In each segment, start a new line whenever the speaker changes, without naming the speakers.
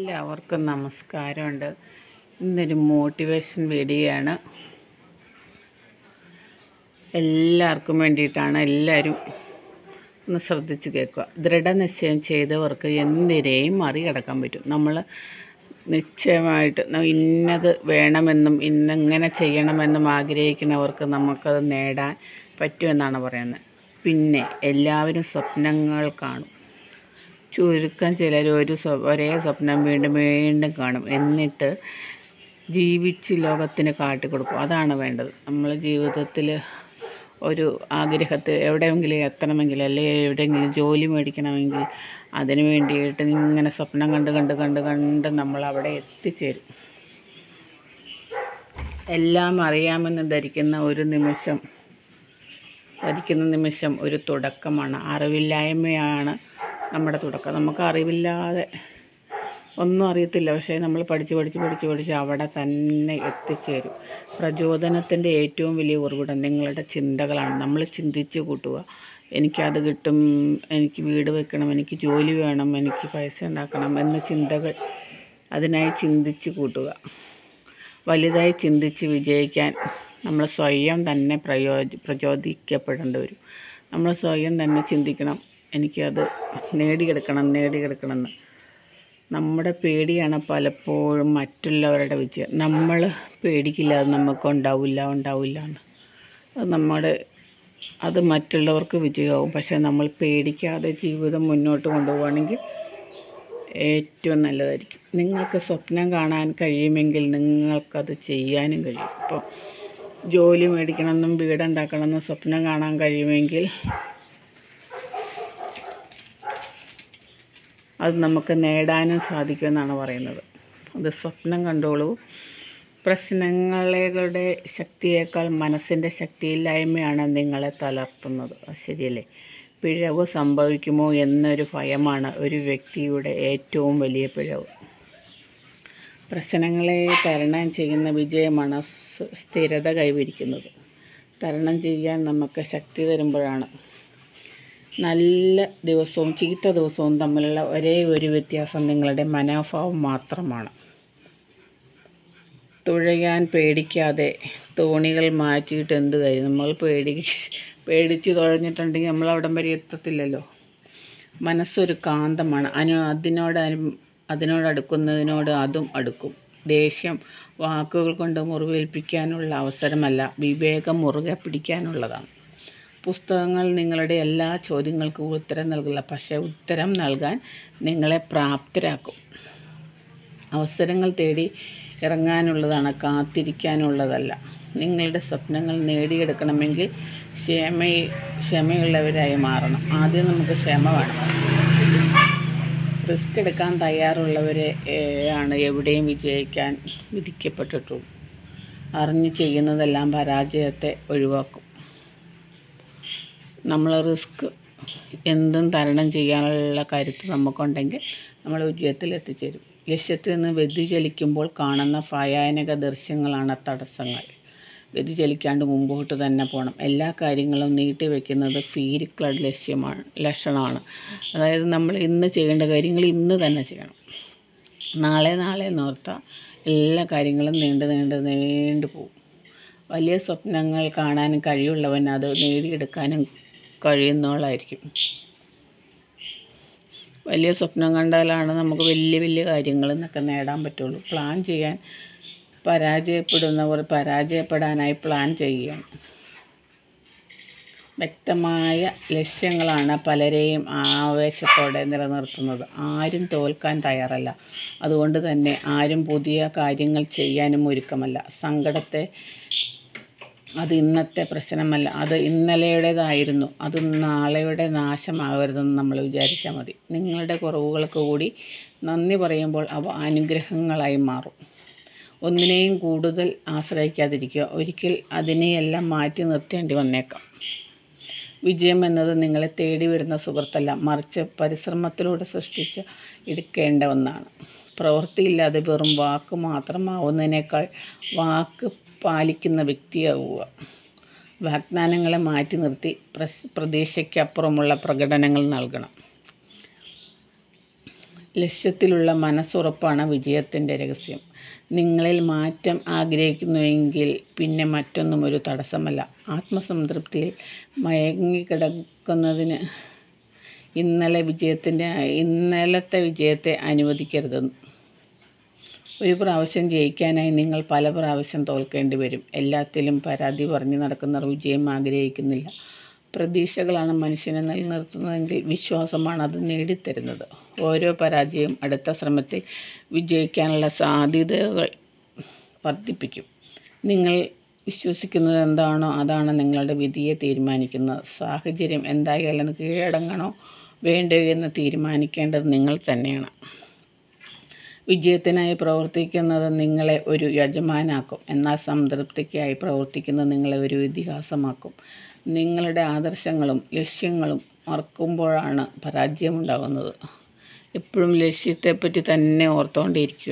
എല്ലാവർക്കും നമസ്കാരമുണ്ട് ഇന്നൊരു മോട്ടിവേഷൻ വീഡിയോ ആണ് എല്ലാവർക്കും വേണ്ടിയിട്ടാണ് എല്ലാവരും ഒന്ന് ശ്രദ്ധിച്ച് കേൾക്കുക ദൃഢനിശ്ചയം ചെയ്തവർക്ക് എന്തിനേയും മറികടക്കാൻ പറ്റും നമ്മൾ നിശ്ചയമായിട്ട് ന- ഇന്നത് വേണമെന്നും ഇന്നെങ്ങനെ ചെയ്യണമെന്നും ആഗ്രഹിക്കുന്നവർക്ക് നമുക്കത് നേടാൻ പറ്റുമെന്നാണ് പറയുന്നത് പിന്നെ എല്ലാവരും സ്വപ്നങ്ങൾ കാണും ചുരുക്കം ചിലർ ഒരു സ്വ- ഒരേ സ്വപ്നം വീണ്ടും വീണ്ടും കാണും എന്നിട്ട് ജീവിച്ച് ലോകത്തിന് കാട്ടിക്കൊടുക്കും അതാണ് വേണ്ടത് നമ്മൾ ജീവിതത്തിൽ ഒരു ആഗ്രഹത്തിൽ എവിടെയെങ്കിലും എത്തണമെങ്കിൽ അല്ലെങ്കിൽ എവിടെയെങ്കിലും ജോലി മേടിക്കണമെങ്കിൽ അതിന് വേണ്ടിയിട്ട് ഇങ്ങനെ സ്വപ്നം കണ്ട് കണ്ട് കണ്ട് കണ്ട് നമ്മൾ അവിടെ എത്തിച്ചേരും എല്ലാം അറിയാമെന്ന് ധരിക്കുന്ന ഒരു നിമിഷം ധരിക്കുന്ന നിമിഷം ഒരു തുടക്കമാണ് അറിവില്ലായ്മയാണ് നമ്മുടെ തുടക്കം നമുക്ക് അറിവില്ലാതെ ഒന്നും അറിയത്തില്ല പക്ഷേ നമ്മൾ പഠിച്ച് പഠിച്ച് പഠിച്ച് പഠിച്ച് അവിടെ തന്നെ എത്തിച്ചേരും പ്രചോദനത്തിൻ്റെ ഏറ്റവും വലിയ ഉറവിടം നിങ്ങളുടെ ചിന്തകളാണ് നമ്മൾ ചിന്തിച്ച് കൂട്ടുക എനിക്കത് കിട്ടും എനിക്ക് വീട് വെക്കണം എനിക്ക് ജോലി വേണം എനിക്ക് പൈസ ഉണ്ടാക്കണം എന്ന ചിന്തകൾ അതിനായി ചിന്തിച്ച് കൂട്ടുക വലുതായി ചിന്തിച്ച് വിജയിക്കാൻ നമ്മൾ സ്വയം തന്നെ പ്രയോജ പ്രചോദിക്കപ്പെടേണ്ടി വരും നമ്മൾ സ്വയം തന്നെ ചിന്തിക്കണം എനിക്കത് നേടിയെടുക്കണം നേടിയെടുക്കണം എന്ന് നമ്മുടെ പേടിയാണ് പലപ്പോഴും മറ്റുള്ളവരുടെ വിജയം നമ്മൾ പേടിക്കില്ല അത് നമുക്ക് ഉണ്ടാവില്ല ഉണ്ടാവില്ല എന്ന് അത് നമ്മുടെ അത് മറ്റുള്ളവർക്ക് വിജയമാവും പക്ഷേ നമ്മൾ പേടിക്കാതെ ജീവിതം മുന്നോട്ട് കൊണ്ടുപോവുകയാണെങ്കിൽ ഏറ്റവും നല്ലതായിരിക്കും നിങ്ങൾക്ക് സ്വപ്നം കാണാൻ കഴിയുമെങ്കിൽ നിങ്ങൾക്കത് ചെയ്യാനും കഴിയും ഇപ്പോൾ ജോലി മേടിക്കണമെന്നും വീടുണ്ടാക്കണമെന്നും സ്വപ്നം കാണാൻ കഴിയുമെങ്കിൽ അത് നമുക്ക് നേടാനും സാധിക്കുമെന്നാണ് പറയുന്നത് അത് സ്വപ്നം കണ്ടോളൂ പ്രശ്നങ്ങളുടെ ശക്തിയേക്കാൾ മനസ്സിൻ്റെ ശക്തിയില്ലായ്മയാണ് നിങ്ങളെ തളർത്തുന്നത് അത് ശരിയല്ലേ പിഴവ് സംഭവിക്കുമോ എന്നൊരു ഭയമാണ് ഒരു വ്യക്തിയുടെ ഏറ്റവും വലിയ പിഴവ് പ്രശ്നങ്ങളെ തരണം ചെയ്യുന്ന വിജയമാണ് സ് സ്ഥിരത കൈവരിക്കുന്നത് തരണം ചെയ്യാൻ നമുക്ക് ശക്തി തരുമ്പോഴാണ് നല്ല ദിവസവും ചീത്ത ദിവസവും തമ്മിലുള്ള ഒരേ ഒരു വ്യത്യാസം നിങ്ങളുടെ മനോഭാവം മാത്രമാണ് തുഴയാൻ പേടിക്കാതെ തോണികൾ മാറ്റിയിട്ട് എന്ത് കാര്യം നമ്മൾ പേടി പേടിച്ച് തുഴഞ്ഞിട്ടുണ്ടെങ്കിൽ നമ്മൾ അവിടം വരെ എത്തത്തില്ലല്ലോ മനസ്സൊരു കാന്തമാണ് അനു അതിനോട് അനു അതിനോടടുക്കുന്നതിനോട് അതും അടുക്കും ദേഷ്യം വാക്കുകൾ കൊണ്ട് മുറിവേൽപ്പിക്കാനുള്ള അവസരമല്ല വിവേകം മുറുകെ പിടിക്കാനുള്ളതാണ് പുസ്തകങ്ങൾ നിങ്ങളുടെ എല്ലാ ചോദ്യങ്ങൾക്കും ഉത്തരം നൽകില്ല പക്ഷേ ഉത്തരം നൽകാൻ നിങ്ങളെ പ്രാപ്തരാക്കും അവസരങ്ങൾ തേടി ഇറങ്ങാനുള്ളതാണ് കാത്തിരിക്കാനുള്ളതല്ല നിങ്ങളുടെ സ്വപ്നങ്ങൾ നേടിയെടുക്കണമെങ്കിൽ ക്ഷമ ക്ഷമയുള്ളവരായി മാറണം ആദ്യം നമുക്ക് ക്ഷമ വേണം റിസ്ക് എടുക്കാൻ തയ്യാറുള്ളവരെ ഏ, ആണ് എവിടെയും വിജയിക്കാൻ വിധിക്കപ്പെട്ടിട്ടുള്ളൂ അറിഞ്ഞു ചെയ്യുന്നതെല്ലാം പരാജയത്തെ ഒഴിവാക്കും നമ്മൾ റിസ്ക് എന്തും തരണം ചെയ്യാനുള്ള കരുത്ത് നമുക്കുണ്ടെങ്കിൽ നമ്മൾ വിജയത്തിൽ എത്തിച്ചേരും ലക്ഷ്യത്തിൽ നിന്ന് വ്യതിചലിക്കുമ്പോൾ കാണുന്ന ഭയാനക ദൃശ്യങ്ങളാണ് തടസ്സങ്ങൾ വ്യതിചലിക്കാണ്ട് മുമ്പോട്ട് തന്നെ പോകണം എല്ലാ കാര്യങ്ങളും നീട്ടിവെക്കുന്നത് ഫീരിക്കള ലക്ഷ്യമാണ് ലക്ഷണമാണ് അതായത് നമ്മൾ ഇന്ന് ചെയ്യേണ്ട കാര്യങ്ങൾ ഇന്ന് തന്നെ ചെയ്യണം നാളെ നാളെ നോർത്താൽ എല്ലാ കാര്യങ്ങളും നീണ്ട് നീണ്ട് നീണ്ടു പോകും വലിയ സ്വപ്നങ്ങൾ കാണാനും കഴിവുള്ളവൻ അത് നേടിയെടുക്കാനും കഴിയുന്നവളായിരിക്കും വലിയ സ്വപ്നം കണ്ടാലാണ് നമുക്ക് വലിയ വലിയ കാര്യങ്ങൾ എന്നൊക്കെ നേടാൻ പറ്റുള്ളൂ പ്ലാൻ ചെയ്യാൻ പരാജയപ്പെടുന്നവർ പരാജയപ്പെടാനായി പ്ലാൻ ചെയ്യുകയാണ് വ്യക്തമായ ലക്ഷ്യങ്ങളാണ് പലരെയും ആവേശത്തോടെ നിലനിർത്തുന്നത് ആരും തോൽക്കാൻ തയ്യാറല്ല അതുകൊണ്ട് തന്നെ ആരും പുതിയ കാര്യങ്ങൾ ചെയ്യാനും ഒരുക്കമല്ല സങ്കടത്തെ അത് ഇന്നത്തെ പ്രശ്നമല്ല അത് ഇന്നലെയുടേതായിരുന്നു അത് നാളെയുടെ നാശമാകരുതെന്ന് നമ്മൾ വിചാരിച്ചാൽ മതി നിങ്ങളുടെ കുറവുകൾക്ക് കൂടി നന്ദി പറയുമ്പോൾ അവ അനുഗ്രഹങ്ങളായി മാറും ഒന്നിനെയും കൂടുതൽ ആശ്രയിക്കാതിരിക്കുക ഒരിക്കൽ അതിനെയെല്ലാം മാറ്റി നിർത്തേണ്ടി വന്നേക്കാം വിജയം എന്നത് നിങ്ങളെ തേടി വരുന്ന സുഹൃത്തല്ല മറിച്ച് പരിശ്രമത്തിലൂടെ സൃഷ്ടിച്ച് എടുക്കേണ്ട ഒന്നാണ് പ്രവൃത്തിയില്ലാതെ വെറും വാക്ക് മാത്രമാവുന്നതിനേക്കാൾ വാക്ക് പാലിക്കുന്ന വ്യക്തിയാവുക വാഗ്ദാനങ്ങളെ മാറ്റി നിർത്തി പ്രസ് പ്രതീക്ഷയ്ക്കപ്പുറമുള്ള പ്രകടനങ്ങൾ നൽകണം ലക്ഷ്യത്തിലുള്ള മനസ്സുറപ്പാണ് വിജയത്തിൻ്റെ രഹസ്യം നിങ്ങളിൽ മാറ്റം ആഗ്രഹിക്കുന്നുവെങ്കിൽ പിന്നെ മറ്റൊന്നും ഒരു തടസ്സമല്ല ആത്മസംതൃപ്തിയിൽ മയങ്ങിക്കിടക്കുന്നതിന് ഇന്നലെ വിജയത്തിൻ്റെ ഇന്നലത്തെ വിജയത്തെ അനുവദിക്കരുത് ഒരു പ്രാവശ്യം ജയിക്കാനായി നിങ്ങൾ പല പ്രാവശ്യം തോൽക്കേണ്ടി വരും എല്ലാത്തിലും പരാതി പറഞ്ഞു നടക്കുന്നവർ വിജയം ആഗ്രഹിക്കുന്നില്ല പ്രതീക്ഷകളാണ് മനുഷ്യനെ നിലനിർത്തുന്നതെങ്കിൽ വിശ്വാസമാണ് അത് നേടിത്തരുന്നത് ഓരോ പരാജയവും അടുത്ത ശ്രമത്തിൽ വിജയിക്കാനുള്ള സാധ്യതകൾ വർദ്ധിപ്പിക്കും നിങ്ങൾ വിശ്വസിക്കുന്നത് എന്താണോ അതാണ് നിങ്ങളുടെ വിധിയെ തീരുമാനിക്കുന്നത് സാഹചര്യം എന്തായാലും കീഴടങ്ങണോ വേണ്ടോ എന്ന് തീരുമാനിക്കേണ്ടത് നിങ്ങൾ തന്നെയാണ് വിജയത്തിനായി പ്രവർത്തിക്കുന്നത് നിങ്ങളെ ഒരു യജമാനാക്കും എന്നാൽ സംതൃപ്തിക്കായി പ്രവർത്തിക്കുന്നത് നിങ്ങളെ ഒരു ഇതിഹാസമാക്കും നിങ്ങളുടെ ആദർശങ്ങളും ലക്ഷ്യങ്ങളും മറക്കുമ്പോഴാണ് പരാജയമുണ്ടാകുന്നത് എപ്പോഴും ലക്ഷ്യത്തെപ്പറ്റി തന്നെ ഓർത്തുകൊണ്ടിരിക്കുക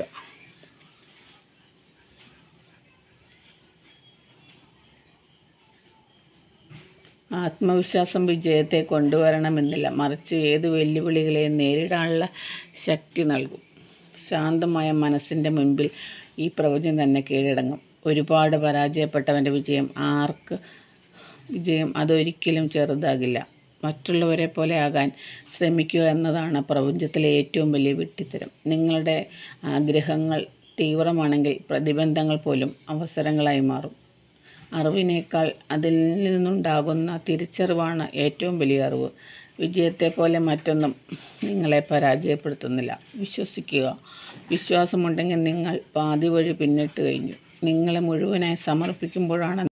ആത്മവിശ്വാസം വിജയത്തെ കൊണ്ടുവരണമെന്നില്ല മറിച്ച് ഏത് വെല്ലുവിളികളെയും നേരിടാനുള്ള ശക്തി നൽകും ശാന്തമായ മനസ്സിൻ്റെ മുൻപിൽ ഈ പ്രപഞ്ചം തന്നെ കീഴടങ്ങും ഒരുപാട് പരാജയപ്പെട്ടവൻ്റെ വിജയം ആർക്ക് വിജയം അതൊരിക്കലും ചെറുതാകില്ല മറ്റുള്ളവരെ പോലെ ആകാൻ ശ്രമിക്കുക എന്നതാണ് പ്രപഞ്ചത്തിലെ ഏറ്റവും വലിയ വിട്ടിത്തരം നിങ്ങളുടെ ആഗ്രഹങ്ങൾ തീവ്രമാണെങ്കിൽ പ്രതിബന്ധങ്ങൾ പോലും അവസരങ്ങളായി മാറും അറിവിനേക്കാൾ അതിൽ നിന്നുണ്ടാകുന്ന തിരിച്ചറിവാണ് ഏറ്റവും വലിയ അറിവ് വിജയത്തെ പോലെ മറ്റൊന്നും നിങ്ങളെ പരാജയപ്പെടുത്തുന്നില്ല വിശ്വസിക്കുക വിശ്വാസമുണ്ടെങ്കിൽ നിങ്ങൾ പാതി വഴി പിന്നിട്ട് കഴിഞ്ഞു നിങ്ങളെ മുഴുവനായി സമർപ്പിക്കുമ്പോഴാണ്